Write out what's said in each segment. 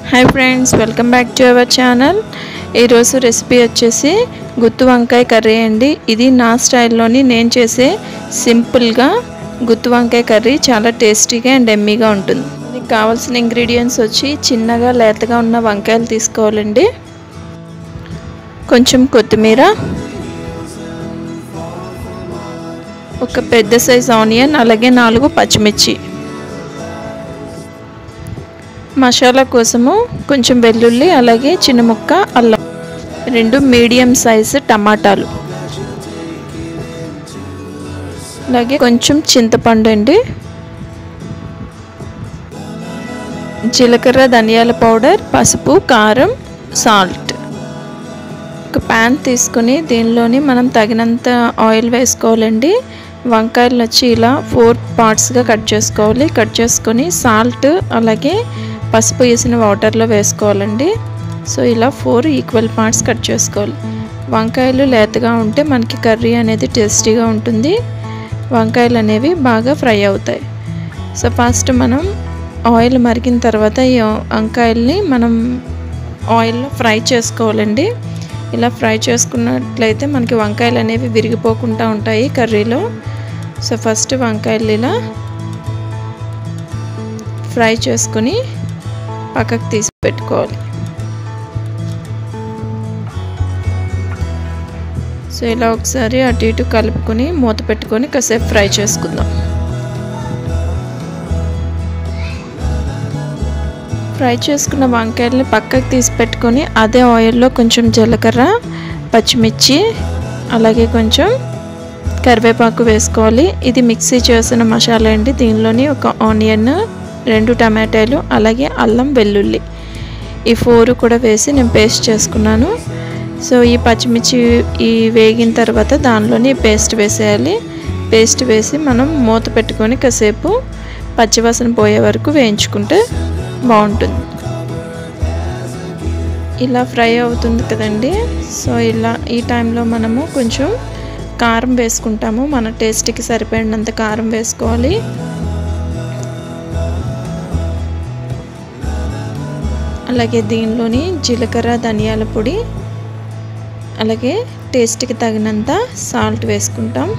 hi friends welcome back to our channel ఈరోజు recipe వచ్చేసి గుత్తి వంకాయ కర్రీ అండి ఇది నా స్టైల్లోని నేను చేసే సింపుల్గా గుత్తి వంకాయ కర్రీ చాలా టేస్టీగా అండ్ ఎమ్మీగా ఉంటుంది దీనికి కావాల్సిన ఇంగ్రీడియంట్స్ వచ్చి చిన్నగా లేతగా ఉన్న వంకాయలు తీసుకోవాలండి కొంచెం కొత్తిమీర ఒక పెద్ద సైజ్ ఆనియన్ అలాగే నాలుగు పచ్చిమిర్చి మసాలా కోసము కొంచెం వెల్లుల్లి అలాగే చిన్న ముక్క అల్లం రెండు మీడియం సైజు టమాటాలు అలాగే కొంచెం చింతపండు అండి జీలకర్ర ధనియాల పౌడర్ పసుపు కారం సాల్ట్ ఒక ప్యాన్ తీసుకొని దీనిలోని మనం తగినంత ఆయిల్ వేసుకోవాలండి వంకాయలు వచ్చి ఇలా ఫోర్ పార్ట్స్గా కట్ చేసుకోవాలి కట్ చేసుకొని సాల్ట్ అలాగే పసుపు వేసిన వాటర్లో వేసుకోవాలండి సో ఇలా ఫోర్ ఈక్వల్ పార్ట్స్ కట్ చేసుకోవాలి వంకాయలు లేతగా ఉంటే మనకి కర్రీ అనేది టేస్టీగా ఉంటుంది వంకాయలు అనేవి బాగా ఫ్రై అవుతాయి సో ఫస్ట్ మనం ఆయిల్ మరిగిన తర్వాత ఈ వంకాయల్ని మనం ఆయిల్లో ఫ్రై చేసుకోవాలండి ఇలా ఫ్రై చేసుకున్నట్లయితే మనకి వంకాయలు అనేవి విరిగిపోకుండా ఉంటాయి కర్రీలో సో ఫస్ట్ వంకాయలు ఇలా ఫ్రై చేసుకొని పక్కకు తీసి పెట్టుకోవాలి సో ఇలా ఒకసారి అటు ఇటు కలుపుకొని మూత పెట్టుకొని కాసేపు ఫ్రై చేసుకుందాం ఫ్రై చేసుకున్న వంకాయలని పక్కకు తీసి పెట్టుకొని అదే ఆయిల్లో కొంచెం జీలకర్ర పచ్చిమిర్చి అలాగే కొంచెం కరివేపాకు వేసుకోవాలి ఇది మిక్సీ చేసిన మసాలా అండి దీనిలోని ఒక ఆనియన్ రెండు టమాటాలు అలాగే అల్లం వెల్లుల్లి ఈ ఫోర్ కూడా వేసి నేను పేస్ట్ చేసుకున్నాను సో ఈ పచ్చిమిర్చి ఈ వేగిన తర్వాత దానిలోని పేస్ట్ వేసేయాలి పేస్ట్ వేసి మనం మూత పెట్టుకొని కాసేపు పచ్చివాసన పోయే వరకు వేయించుకుంటే బాగుంటుంది ఇలా ఫ్రై అవుతుంది కదండి సో ఇలా ఈ టైంలో మనము కొంచెం కారం వేసుకుంటాము మన టేస్ట్కి సరిపడినంత కారం వేసుకోవాలి అలాగే దీనిలోని జీలకర్ర ధనియాల పొడి అలాగే టేస్ట్కి తగినంత సాల్ట్ వేసుకుంటాం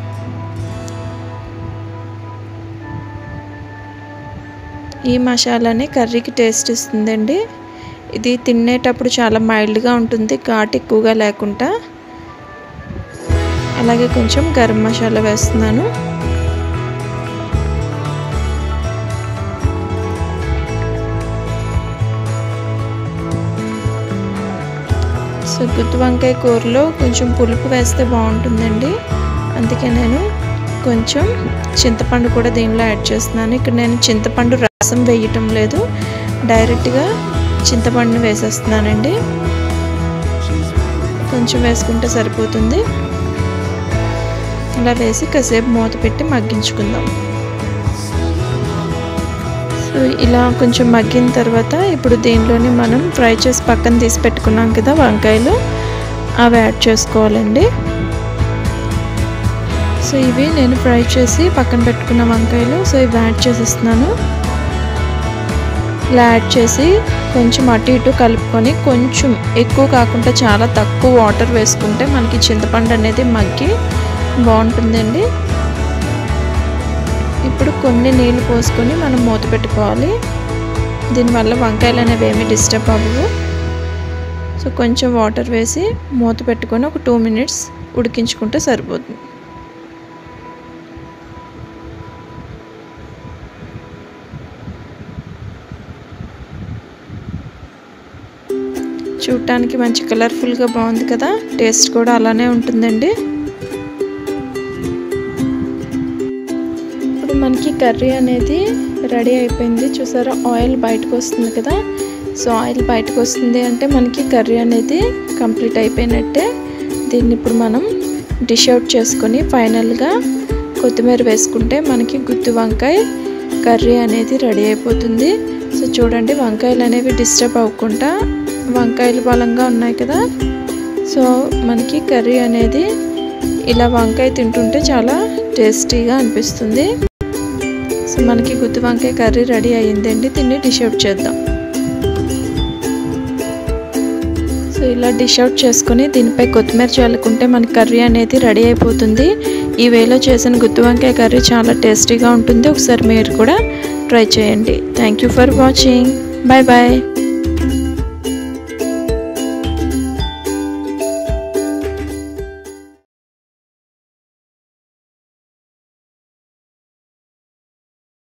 ఈ మసాలానే కర్రీకి టేస్ట్ ఇస్తుందండి ఇది తినేటప్పుడు చాలా మైల్డ్గా ఉంటుంది ఘాట్ ఎక్కువగా లేకుండా అలాగే కొంచెం గరం మసాలా వేస్తున్నాను సో గుత్తి వంకాయ కూరలో కొంచెం పులుపు వేస్తే బాగుంటుందండి అందుకే నేను కొంచెం చింతపండు కూడా దీనిలో యాడ్ చేస్తున్నాను ఇక్కడ నేను చింతపండు రసం వేయటం లేదు డైరెక్ట్గా చింతపండుని వేసేస్తున్నానండి కొంచెం వేసుకుంటే సరిపోతుంది అలా వేసి కాసేపు మూత పెట్టి మగ్గించుకుందాం సో ఇలా కొంచెం మగ్గిన తర్వాత ఇప్పుడు దీనిలోని మనం ఫ్రై చేసి పక్కన తీసి పెట్టుకున్నాం కదా వంకాయలు అవి యాడ్ చేసుకోవాలండి సో ఇవి నేను ఫ్రై చేసి పక్కన పెట్టుకున్న వంకాయలు సో ఇవి యాడ్ చేసేస్తున్నాను ఇలా యాడ్ చేసి కొంచెం అటు ఇటు కలుపుకొని కొంచెం ఎక్కువ కాకుండా చాలా తక్కువ వాటర్ వేసుకుంటే మనకి చింతపండు అనేది మగ్గి బాగుంటుందండి ఇప్పుడు కొన్ని నీళ్ళు పోసుకొని మనం మూత పెట్టుకోవాలి దీనివల్ల వంకాయలు అనేవి ఏమీ డిస్టర్బ్ అవ్వవు సో కొంచెం వాటర్ వేసి మూత పెట్టుకొని ఒక టూ మినిట్స్ ఉడికించుకుంటే సరిపోతుంది చూడటానికి మంచి కలర్ఫుల్గా బాగుంది కదా టేస్ట్ కూడా అలానే ఉంటుందండి ఇప్పుడు మనకి కర్రీ అనేది రెడీ అయిపోయింది చూసారా ఆయిల్ బయటకు వస్తుంది కదా సో ఆయిల్ బయటకు వస్తుంది అంటే మనకి కర్రీ అనేది కంప్లీట్ అయిపోయినట్టే దీన్ని ఇప్పుడు మనం డిష్ అవుట్ చేసుకొని ఫైనల్గా కొత్తిమీర వేసుకుంటే మనకి గుత్తి వంకాయ కర్రీ అనేది రెడీ అయిపోతుంది సో చూడండి వంకాయలు అనేవి డిస్టర్బ్ అవ్వకుండా వంకాయలు బలంగా ఉన్నాయి కదా సో మనకి కర్రీ అనేది ఇలా వంకాయ తింటుంటే చాలా టేస్టీగా అనిపిస్తుంది సో మనకి గుత్తి వంకాయ కర్రీ రెడీ అయ్యిందండి దీన్ని డిష్ అవుట్ చేద్దాం ఇలా డిష్ అవుట్ చేసుకుని దీనిపై కొత్తిమీర చల్లుకుంటే మన కర్రీ అనేది రెడీ అయిపోతుంది ఈ వేలో చేసిన గుత్తి వంకాయ కర్రీ చాలా టేస్టీగా ఉంటుంది ఒకసారి మీరు కూడా ట్రై చేయండి thank you for watching bye bye